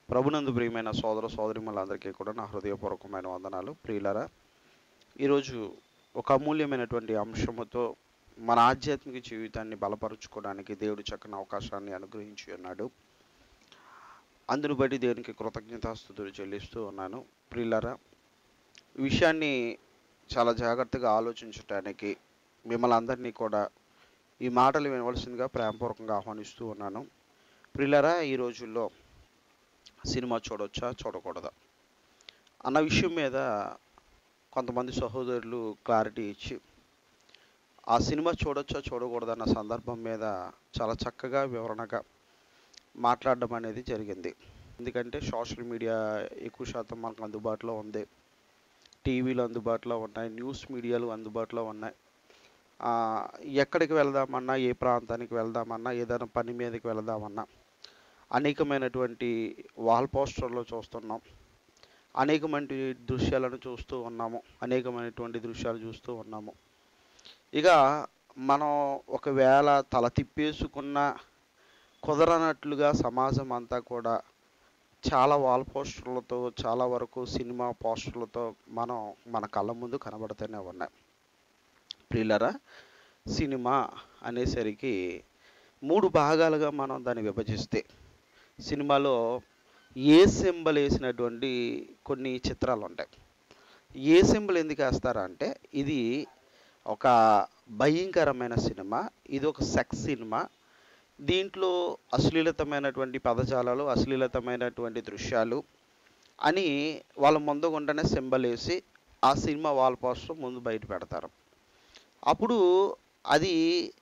ప్రభునందు ప్రియమైన సోదర సోదరిమలందరికీ కూడా నా హృదయపూర్వకమైన వందనాలు ప్రియులరా ఈరోజు ఒక అమూల్యమైనటువంటి అంశముతో మన ఆధ్యాత్మిక జీవితాన్ని బలపరుచుకోవడానికి దేవుడు చక్కని అవకాశాన్ని అనుగ్రహించి ఉన్నాడు అందును బట్టి దేవునికి కృతజ్ఞతాస్థుతులు చెల్లిస్తూ ఉన్నాను ప్రియులరా ఈ విషయాన్ని చాలా జాగ్రత్తగా ఆలోచించటానికి మిమ్మల్ని అందరినీ కూడా ఈ మాటలు వినవలసిందిగా ప్రేమపూర్వకంగా ఆహ్వానిస్తూ ఉన్నాను ప్రియులరా ఈ రోజుల్లో సినిమా చూడొచ్చా చూడకూడదా అన్న విషయం మీద కొంతమంది సహోదరులు క్లారిటీ ఇచ్చి ఆ సినిమా చూడొచ్చా చూడకూడదా అన్న సందర్భం మీద చాలా చక్కగా వివరణగా మాట్లాడడం అనేది జరిగింది ఎందుకంటే సోషల్ మీడియా ఎక్కువ శాతం మనకు అందుబాటులో ఉంది టీవీలు అందుబాటులో ఉన్నాయి న్యూస్ మీడియాలు అందుబాటులో ఉన్నాయి ఆ, ఎక్కడికి వెళ్దామన్నా ఏ ప్రాంతానికి వెళ్దామన్నా ఏదైనా పని మీదకి వెళ్దామన్నా అనేకమైనటువంటి వాల్ పోస్టర్లు చూస్తున్నాం అనేకమైన దృశ్యాలను చూస్తూ ఉన్నాము అనేకమైనటువంటి దృశ్యాలు చూస్తూ ఉన్నాము ఇక మనం ఒకవేళ తల తిప్పేసుకున్న కుదరనట్లుగా సమాజం అంతా కూడా చాలా వాల్ పోస్టర్లతో చాలా వరకు సినిమా పోస్టర్లతో మనం మన కళ్ళ ముందు కనబడుతూనే ఉన్నాయి ప్రియులరా సినిమా అనేసరికి మూడు భాగాలుగా మనం దాన్ని విభజిస్తే సినిమాలో ఏ సింబల్ వేసినటువంటి కొన్ని చిత్రాలు ఉంటాయి ఏ సింబల్ ఎందుకు వేస్తారా అంటే ఇది ఒక భయంకరమైన సినిమా ఇది ఒక సెక్స్ సినిమా దీంట్లో అశ్లీలతమైనటువంటి పదజాలాలు అశ్లీలతమైనటువంటి దృశ్యాలు అని వాళ్ళ ముందు గుండనే సింబల్ వేసి ఆ సినిమా వాల్ పోస్టర్ ముందు బయట పెడతారు అప్పుడు అది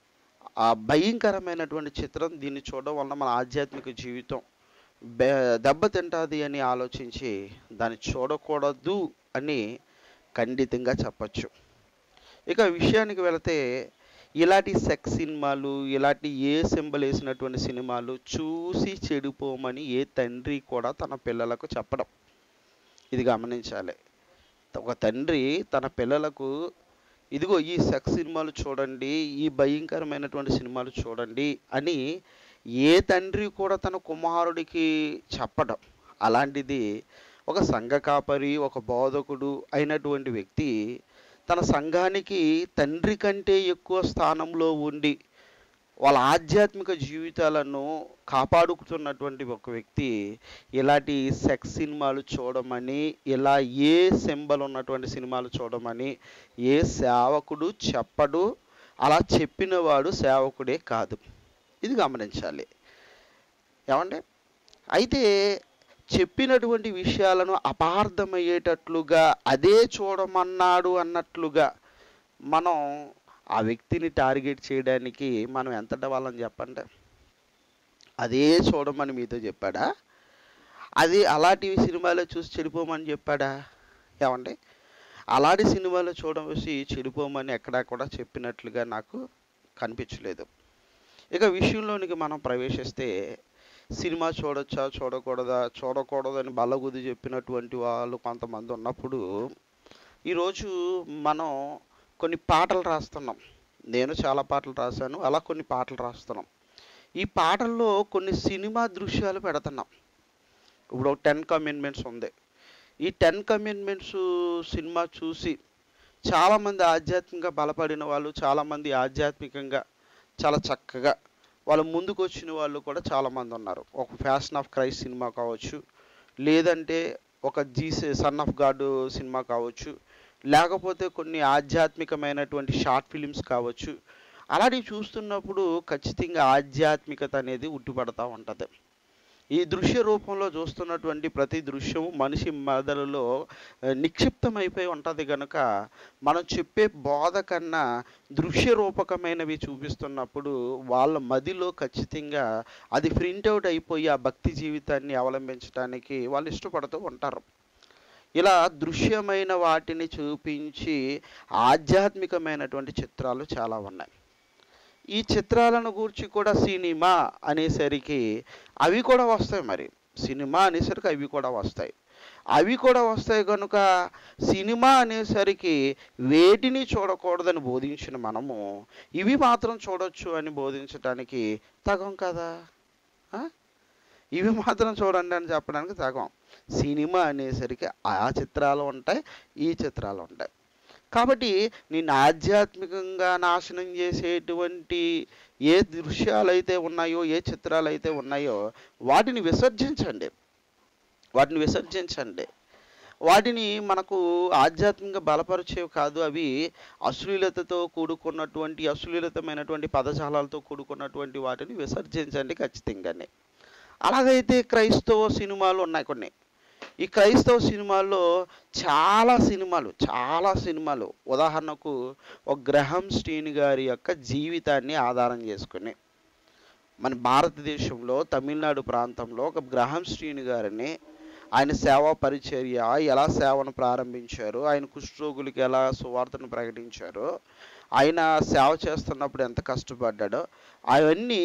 ఆ భయంకరమైనటువంటి చిత్రం దీన్ని చూడడం వలన మన ఆధ్యాత్మిక జీవితం బె దెబ్బతింటుంది అని ఆలోచించి దాన్ని చూడకూడదు అని ఖండితంగా చెప్పచ్చు ఇక విషయానికి వెళితే ఇలాంటి సెక్స్ సినిమాలు ఇలాంటి ఏ సింబల్ వేసినటువంటి సినిమాలు చూసి చెడిపోమని ఏ తండ్రి కూడా తన పిల్లలకు చెప్పడం ఇది గమనించాలి ఒక తండ్రి తన పిల్లలకు ఇదిగో ఈ సెక్స్ సినిమాలు చూడండి ఈ భయంకరమైనటువంటి సినిమాలు చూడండి అని ఏ తండ్రి కూడా తన కుమారుడికి చెప్పడం అలాంటిది ఒక సంఘ కాపరి ఒక బోధకుడు అయినటువంటి వ్యక్తి తన సంఘానికి తండ్రి కంటే ఎక్కువ స్థానంలో ఉండి వాళ్ళ ఆధ్యాత్మిక జీవితాలను కాపాడుకుతున్నటువంటి ఒక వ్యక్తి ఇలాంటి సెక్స్ సినిమాలు చూడమని ఇలా ఏ సింబల్ ఉన్నటువంటి సినిమాలు చూడమని ఏ సేవకుడు చెప్పడు అలా చెప్పినవాడు సేవకుడే కాదు ఇది గమనించాలి ఏమండి అయితే చెప్పినటువంటి విషయాలను అపార్థమయ్యేటట్లుగా అదే చూడమన్నాడు అన్నట్లుగా మనం ఆ వ్యక్తిని టార్గెట్ చేయడానికి మనం ఎంత వాళ్ళని చెప్పండి అదే చూడమని మీతో చెప్పాడా అది అలాంటి సినిమాలో చూసి చెడిపోమని చెప్పాడా ఏమండి అలాంటి సినిమాలో చూడవసి చెడిపోమని ఎక్కడా కూడా చెప్పినట్లుగా నాకు కనిపించలేదు ఇక విషయంలోనికి మనం ప్రవేశిస్తే సినిమా చూడొచ్చా చూడకూడదా చూడకూడదని బల్లగుద్ది చెప్పినటువంటి వాళ్ళు కొంతమంది ఉన్నప్పుడు ఈరోజు మనం కొన్ని పాటలు రాస్తున్నాం నేను చాలా పాటలు రాశాను అలా కొన్ని పాటలు రాస్తున్నాం ఈ పాటల్లో కొన్ని సినిమా దృశ్యాలు పెడుతున్నాం ఇప్పుడు ఒక టెన్ కమిట్మెంట్స్ ఉంది ఈ టెన్ కమిట్మెంట్స్ సినిమా చూసి చాలామంది ఆధ్యాత్మికంగా బలపడిన వాళ్ళు చాలామంది ఆధ్యాత్మికంగా చాలా చక్కగా వాళ్ళ ముందుకు వచ్చిన వాళ్ళు కూడా చాలామంది ఉన్నారు ఒక ఫ్యాషన్ ఆఫ్ క్రైస్ట్ సినిమా కావచ్చు లేదంటే ఒక Jesus son of God cinema కావచ్చు లేకపోతే కొన్ని ఆధ్యాత్మికమైనటువంటి షార్ట్ ఫిలిమ్స్ కావచ్చు అలాంటివి చూస్తున్నప్పుడు ఖచ్చితంగా ఆధ్యాత్మికత అనేది ఉట్టిపడతా ఉంటుంది ఈ దృశ్య రూపంలో చూస్తున్నటువంటి ప్రతి దృశ్యం మనిషి మెదడులో ఆ, నిక్షిప్తమైపోయి ఉంటుంది కనుక మనం చెప్పే బోధ కన్నా దృశ్య రూపకమైనవి చూపిస్తున్నప్పుడు వాళ్ళ మదిలో ఖచ్చితంగా అది ప్రింట్అవుట్ అయిపోయి ఆ భక్తి జీవితాన్ని అవలంబించడానికి వాళ్ళు ఇష్టపడుతూ ఉంటారు ఇలా దృశ్యమైన వాటిని చూపించి ఆధ్యాత్మికమైనటువంటి చిత్రాలు చాలా ఉన్నాయి ఈ చిత్రాలను గూర్చి కూడా సినిమా అనేసరికి అవి కూడా వస్తాయి మరి సినిమా అనేసరికి అవి కూడా వస్తాయి అవి కూడా వస్తాయి కనుక సినిమా అనేసరికి వేటిని చూడకూడదని బోధించిన మనము ఇవి మాత్రం చూడొచ్చు అని బోధించటానికి తగం కదా ఆ? ఇవి మాత్రం చూడండి అని చెప్పడానికి సగం సినిమా అనేసరికి ఆ చిత్రాలు ఉంటాయి ఈ చిత్రాలు ఉంటాయి కాబట్టి నేను ఆధ్యాత్మికంగా నాశనం చేసేటువంటి ఏ దృశ్యాలు అయితే ఉన్నాయో ఏ చిత్రాలు అయితే ఉన్నాయో వాటిని విసర్జించండి వాటిని విసర్జించండి వాటిని మనకు ఆధ్యాత్మికంగా బలపరిచేవి కాదు అవి అశ్లీలతతో కూడుకున్నటువంటి అశ్లీలతమైనటువంటి పదజాలాలతో కూడుకున్నటువంటి వాటిని విసర్జించండి ఖచ్చితంగానే అలాగైతే క్రైస్తవ సినిమాలు ఉన్నాయి కొన్ని ఈ క్రైస్తవ సినిమాల్లో చాలా సినిమాలు చాలా సినిమాలు ఉదాహరణకు ఒక గ్రహం స్టీన్ గారి యొక్క జీవితాన్ని ఆధారం చేసుకుని మన భారతదేశంలో తమిళనాడు ప్రాంతంలో ఒక గ్రహం శ్రీని గారిని ఆయన సేవా పరిచర్య ఎలా సేవను ప్రారంభించారు ఆయన కుష్ఠరోగులకి ఎలా సువార్తను ప్రకటించారు ఆయన సేవ చేస్తున్నప్పుడు ఎంత కష్టపడ్డాడో అవన్నీ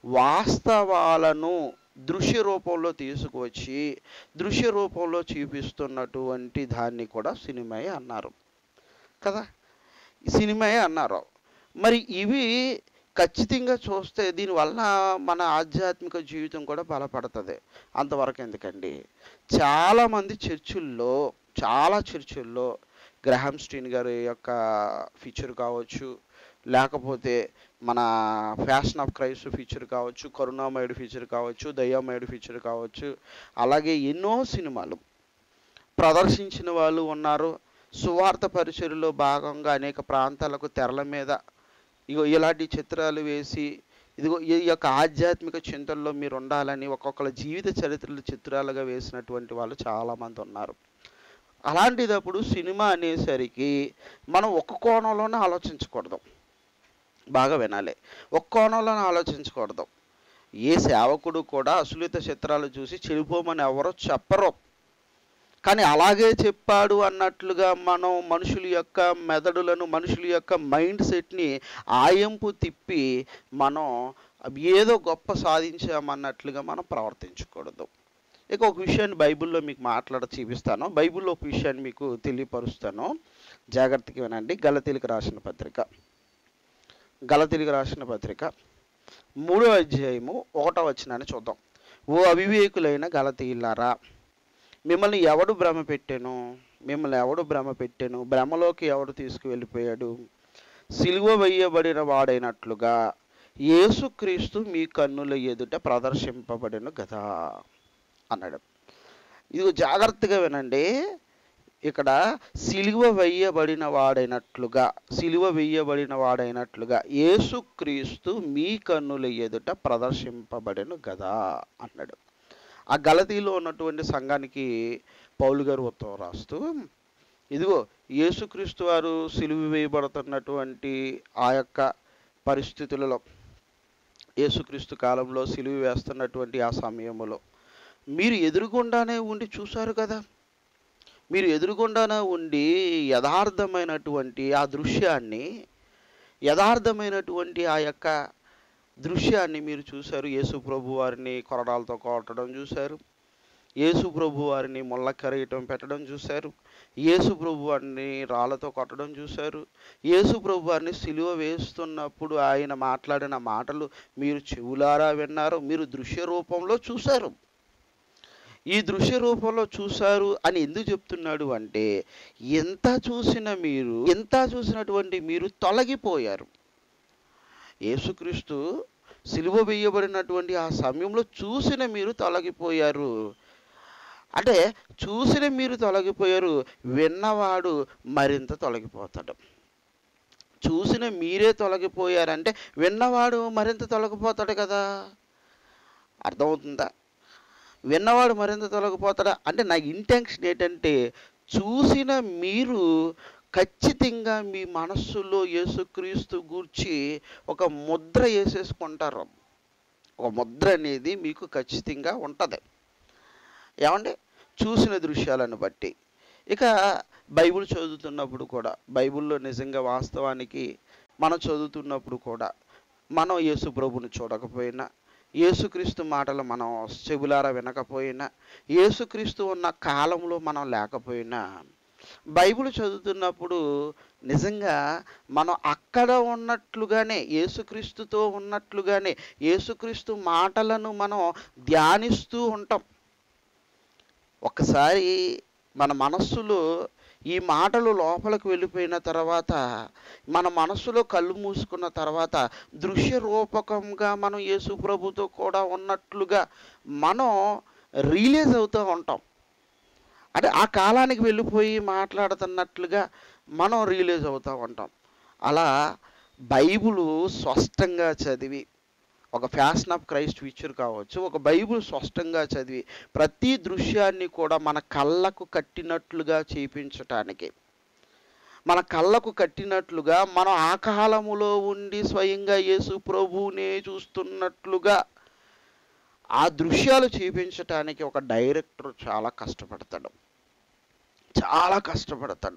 వాస్తవాలను దృశ్య రూపంలో తీసుకువచ్చి దృశ్య రూపంలో చూపిస్తున్నటువంటి దాన్ని కూడా సినిమాయే అన్నారు కదా సినిమాయే అన్నారు మరి ఇవి ఖచ్చితంగా చూస్తే దీనివల్ల మన ఆధ్యాత్మిక జీవితం కూడా బలపడుతుంది అంతవరకు ఎందుకండి చాలామంది చర్చిల్లో చాలా చర్చిల్లో గ్రహాం స్టీన్ గారి యొక్క ఫీచర్ కావచ్చు లేకపోతే మన ఫ్యాషన్ ఆఫ్ క్రైస్ట్ ఫీచర్ కావచ్చు కరుణామయుడు ఫీచర్ కావచ్చు దయామయుడు ఫీచర్ కావచ్చు అలాగే ఎన్నో సినిమాలు ప్రదర్శించిన వాళ్ళు ఉన్నారు సువార్త పరిచయలో భాగంగా అనేక ప్రాంతాలకు తెరల మీద ఇగో ఇలాంటి చిత్రాలు వేసి ఇదిగో ఈ యొక్క ఆధ్యాత్మిక చింతనలో మీరు ఉండాలని ఒక్కొక్కరి జీవిత చరిత్రలు చిత్రాలుగా వేసినటువంటి వాళ్ళు చాలామంది ఉన్నారు అలాంటిదప్పుడు సినిమా అనేసరికి మనం ఒక కోణంలోనే ఆలోచించకూడదు బాగా వినాలి ఒక కోణంలోనే ఆలోచించకూడదు ఏ సేవకుడు కూడా అశ్లీత చిత్రాలు చూసి చెడిపోమని ఎవరో చెప్పరు కానీ అలాగే చెప్పాడు అన్నట్లుగా మనం మనుషుల యొక్క మెదడులను మనుషుల యొక్క మైండ్ సెట్ని ఆయంపు తిప్పి మనం ఏదో గొప్ప సాధించామన్నట్లుగా మనం ప్రవర్తించకూడదు ఇక ఒక విషయాన్ని బైబిల్లో మీకు మాట్లాడ చూపిస్తాను బైబిల్లో ఒక విషయాన్ని మీకు తెలియపరుస్తాను జాగ్రత్తగా వినండి గలతీలకు రాసిన పత్రిక గలతీలకు రాసిన పత్రిక మూడో అధ్యాయము ఒకటో వచ్చినాన్ని చూద్దాం ఓ అవివేకులైన గలతీయులారా మిమ్మల్ని ఎవడు భ్రమ పెట్టాను మిమ్మల్ని ఎవడు భ్రమ పెట్టాను భ్రమలోకి ఎవడు తీసుకువెళ్ళిపోయాడు సిలువ వేయబడిన వాడైనట్లుగా యేసుక్రీస్తు మీ కన్నుల ఎదుట ప్రదర్శింపబడిన గదా అన్నాడు ఇది జాగ్రత్తగా వినండి ఇక్కడ సిలువ వేయబడిన వాడైనట్లుగా సిలువ వేయబడిన వాడైనట్లుగా యేసుక్రీస్తు మీ కన్నుల ఎదుట ప్రదర్శింపబడిన గదా అన్నాడు ఆ గలతీలో ఉన్నటువంటి సంఘానికి పౌలు గారు ఉత్తరం రాస్తూ ఇదిగో యేసుక్రీస్తు వారు సిలువ వేయబడుతున్నటువంటి ఆ యొక్క పరిస్థితులలో యేసుక్రీస్తు కాలంలో సిలువ వేస్తున్నటువంటి ఆ సమయంలో మీరు ఎదురుగుండానే ఉండి చూశారు కదా మీరు ఎదురుగుండానే ఉండి యథార్థమైనటువంటి ఆ దృశ్యాన్ని యథార్థమైనటువంటి ఆ యొక్క దృశ్యాన్ని మీరు చూశారు యేసు ప్రభు వారిని కొరడాలతో కొట్టడం చూశారు యేసు ప్రభు వారిని ముళ్ళ కరగటం పెట్టడం చూశారు యేసు ప్రభు వారిని రాళ్ళతో కొట్టడం చూశారు యేసు ప్రభు వారిని సిలువ వేస్తున్నప్పుడు ఆయన మాట్లాడిన మాటలు మీరు చెవులారా విన్నారు మీరు దృశ్య రూపంలో చూశారు ఈ దృశ్య రూపంలో చూశారు అని ఎందుకు చెప్తున్నాడు అంటే ఎంత చూసిన మీరు ఎంత చూసినటువంటి మీరు తొలగిపోయారు యేసుక్రీస్తు సిలువ వేయబడినటువంటి ఆ సమయంలో చూసిన మీరు తొలగిపోయారు అంటే చూసిన మీరు తొలగిపోయారు విన్నవాడు మరింత తొలగిపోతాడు చూసిన మీరే తొలగిపోయారంటే విన్నవాడు మరింత తొలగిపోతాడు కదా అర్థమవుతుందా విన్నవాడు మరింత తొలగిపోతాడా అంటే నా ఇంటెన్షన్ ఏంటంటే చూసిన మీరు ఖచ్చితంగా మీ మనస్సులో యేసుక్రీస్తు గూర్చి ఒక ముద్ర వేసేసుకుంటారు ఒక ముద్ర అనేది మీకు ఖచ్చితంగా ఉంటుంది ఏమండి చూసిన దృశ్యాలను బట్టి ఇక బైబిల్ చదువుతున్నప్పుడు కూడా బైబిల్లో నిజంగా వాస్తవానికి మనం చదువుతున్నప్పుడు కూడా మనం యేసు ప్రభుని చూడకపోయినా యేసుక్రీస్తు మాటలు మనం చెబులారా వినకపోయినా యేసుక్రీస్తు ఉన్న కాలంలో మనం లేకపోయినా బైబిల్ చదువుతున్నప్పుడు నిజంగా మనం అక్కడ ఉన్నట్లుగానే యేసుక్రీస్తుతో ఉన్నట్లుగానే యేసుక్రీస్తు మాటలను మనం ధ్యానిస్తూ ఉంటాం ఒకసారి మన మనస్సులో ఈ మాటలు లోపలికి వెళ్ళిపోయిన తర్వాత మన మనస్సులో కళ్ళు మూసుకున్న తర్వాత దృశ్య రూపకంగా మనం యేసు ప్రభుతో కూడా ఉన్నట్లుగా మనం రియలైజ్ అవుతూ ఉంటాం అంటే ఆ కాలానికి వెళ్ళిపోయి మాట్లాడుతున్నట్లుగా మనం రియలైజ్ అవుతూ ఉంటాం అలా బైబులు స్పష్టంగా చదివి ఒక ఫ్యాషన్ ఆఫ్ క్రైస్ట్ ఫీచర్ కావచ్చు ఒక బైబుల్ స్పష్టంగా చదివి ప్రతి దృశ్యాన్ని కూడా మన కళ్ళకు కట్టినట్లుగా చేపించటానికి మన కళ్ళకు కట్టినట్లుగా మనం ఆ కాలములో ఉండి స్వయంగా యేసు ప్రభువునే చూస్తున్నట్లుగా ఆ దృశ్యాలు చూపించటానికి ఒక డైరెక్టర్ చాలా కష్టపడతాడు చాలా కష్టపడతాడు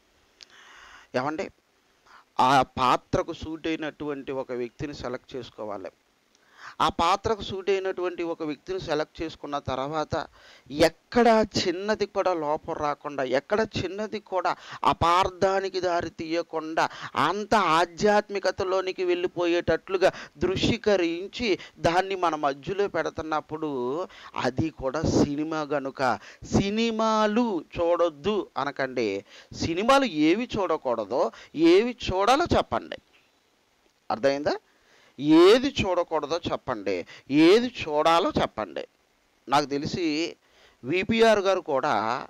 ఏమండి ఆ పాత్రకు సూట్ అయినటువంటి ఒక వ్యక్తిని సెలెక్ట్ చేసుకోవాలి ఆ పాత్రకు సూట్ అయినటువంటి ఒక వ్యక్తిని సెలెక్ట్ చేసుకున్న తర్వాత ఎక్కడ చిన్నది కూడా లోపం రాకుండా ఎక్కడ చిన్నది కూడా అపార్థానికి దారి తీయకుండా అంత ఆధ్యాత్మికతలోనికి వెళ్ళిపోయేటట్లుగా దృశ్యీకరించి దాన్ని మన మధ్యలో పెడుతున్నప్పుడు అది కూడా సినిమా గనుక సినిమాలు చూడొద్దు అనకండి సినిమాలు ఏవి చూడకూడదో ఏవి చూడాలో చెప్పండి అర్థమైందా ఏది చూడకూడదో చెప్పండి ఏది చూడాలో చెప్పండి నాకు తెలిసి విపిఆర్ గారు కూడా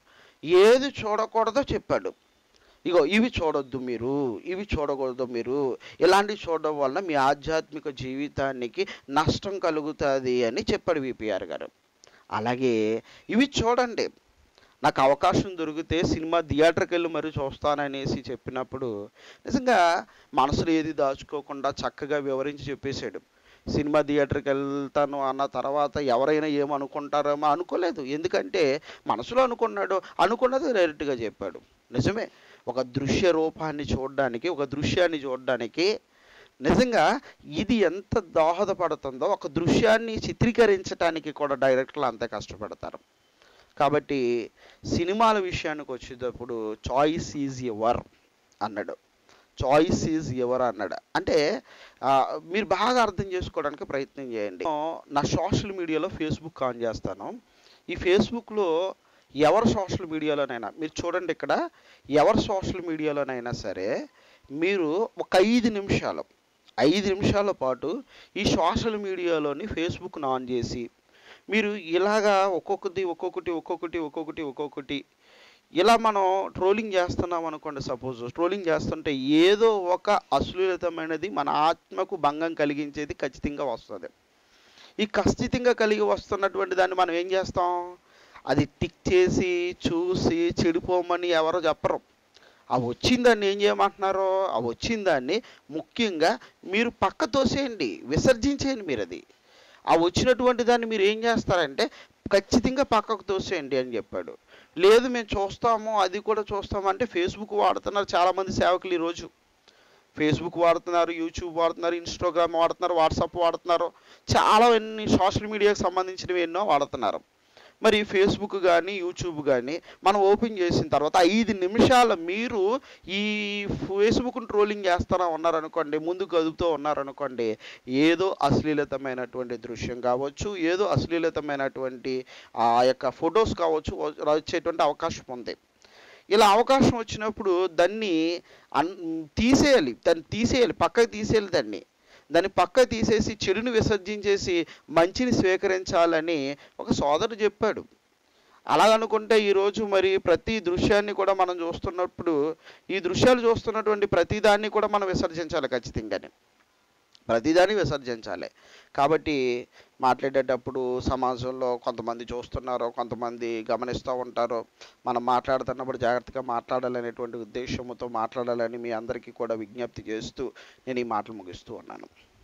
ఏది చూడకూడదో చెప్పాడు ఇగో ఇవి చూడొద్దు మీరు ఇవి చూడకూడదు మీరు ఇలాంటివి చూడడం వలన మీ ఆధ్యాత్మిక జీవితానికి నష్టం కలుగుతుంది అని చెప్పాడు విపిఆర్ గారు అలాగే ఇవి చూడండి నాకు అవకాశం దొరికితే సినిమా థియేటర్కి వెళ్ళి మరీ చూస్తాననేసి చెప్పినప్పుడు నిజంగా మనసులో ఏది దాచుకోకుండా చక్కగా వివరించి చెప్పేశాడు సినిమా థియేటర్కి వెళ్తాను అన్న తర్వాత ఎవరైనా ఏమనుకుంటారేమో అనుకోలేదు ఎందుకంటే మనసులో అనుకున్నాడు అనుకున్నది డైరెక్ట్గా చెప్పాడు నిజమే ఒక దృశ్య రూపాన్ని చూడడానికి ఒక దృశ్యాన్ని చూడడానికి నిజంగా ఇది ఎంత దోహదపడుతుందో ఒక దృశ్యాన్ని చిత్రీకరించడానికి కూడా డైరెక్టర్లు అంతే కష్టపడతారు కాబట్టి సినిమాల విషయానికి వచ్చేటప్పుడు చాయిస్ ఈజ్ ఎవర్ అన్నాడు చాయిస్ ఈజ్ ఎవర్ అన్నాడు అంటే ఆ, మీరు బాగా అర్థం చేసుకోవడానికి ప్రయత్నం చేయండి నేను నా సోషల్ మీడియాలో ఫేస్బుక్ ఆన్ చేస్తాను ఈ ఫేస్బుక్లో ఎవరి సోషల్ మీడియాలోనైనా మీరు చూడండి ఇక్కడ ఎవరి సోషల్ మీడియాలోనైనా సరే మీరు ఒక ఐదు నిమిషాలు ఐదు నిమిషాల పాటు ఈ సోషల్ మీడియాలోని ఫేస్బుక్ను ఆన్ చేసి మీరు ఇలాగా ఒక్కొక్కటి ఒక్కొక్కటి ఒక్కొక్కటి ఒక్కొక్కటి ఒక్కొక్కటి ఇలా మనం ట్రోలింగ్ చేస్తున్నాం అనుకోండి సపోజ్ ట్రోలింగ్ చేస్తుంటే ఏదో ఒక అశ్లీలతమైనది మన ఆత్మకు భంగం కలిగించేది ఖచ్చితంగా వస్తుంది ఈ ఖచ్చితంగా కలిగి వస్తున్నటువంటి దాన్ని మనం ఏం చేస్తాం అది టిక్ చేసి చూసి చెడిపోమని ఎవరో చెప్పరు ఆ వచ్చిందాన్ని ఏం చేయమంటున్నారో ఆ వచ్చిందాన్ని ముఖ్యంగా మీరు పక్క తోసేయండి విసర్జించేయండి మీరు అది ఆ వచ్చినటువంటి దాన్ని మీరు ఏం చేస్తారంటే ఖచ్చితంగా పక్కకు తోసేయండి అని చెప్పాడు లేదు మేము చూస్తాము అది కూడా చూస్తాము అంటే ఫేస్బుక్ వాడుతున్నారు చాలామంది సేవకులు ఈరోజు ఫేస్బుక్ వాడుతున్నారు యూట్యూబ్ వాడుతున్నారు ఇన్స్టాగ్రామ్ వాడుతున్నారు వాట్సాప్ వాడుతున్నారు చాలా ఎన్ని సోషల్ మీడియాకి సంబంధించినవి ఎన్నో వాడుతున్నారు మరి ఫేస్బుక్ కానీ యూట్యూబ్ కానీ మనం ఓపెన్ చేసిన తర్వాత ఐదు నిమిషాల మీరు ఈ ఫేస్బుక్ను ట్రోలింగ్ చేస్తారా ఉన్నారనుకోండి ముందు కదుపుతూ ఉన్నారనుకోండి ఏదో అశ్లీలతమైనటువంటి దృశ్యం కావచ్చు ఏదో అశ్లీలతమైనటువంటి ఆ యొక్క ఫొటోస్ కావచ్చు వచ్చేటువంటి అవకాశం ఉంది ఇలా అవకాశం వచ్చినప్పుడు దాన్ని అన్ తీసేయాలి దాన్ని తీసేయాలి పక్కకి తీసేయాలి దాన్ని దాన్ని పక్క తీసేసి చెడుని విసర్జించేసి మంచిని స్వీకరించాలని ఒక సోదరుడు చెప్పాడు అలాగనుకుంటే ఈరోజు మరి ప్రతి దృశ్యాన్ని కూడా మనం చూస్తున్నప్పుడు ఈ దృశ్యాలు చూస్తున్నటువంటి ప్రతిదాన్ని కూడా మనం విసర్జించాలి ఖచ్చితంగానే ప్రతిదాన్ని విసర్జించాలి కాబట్టి మాట్లాడేటప్పుడు సమాజంలో కొంతమంది చూస్తున్నారు కొంతమంది గమనిస్తూ ఉంటారు మనం మాట్లాడుతున్నప్పుడు జాగ్రత్తగా మాట్లాడాలనేటువంటి ఉద్దేశంతో మాట్లాడాలని మీ అందరికీ కూడా విజ్ఞప్తి చేస్తూ నేను ఈ మాటలు ముగిస్తూ ఉన్నాను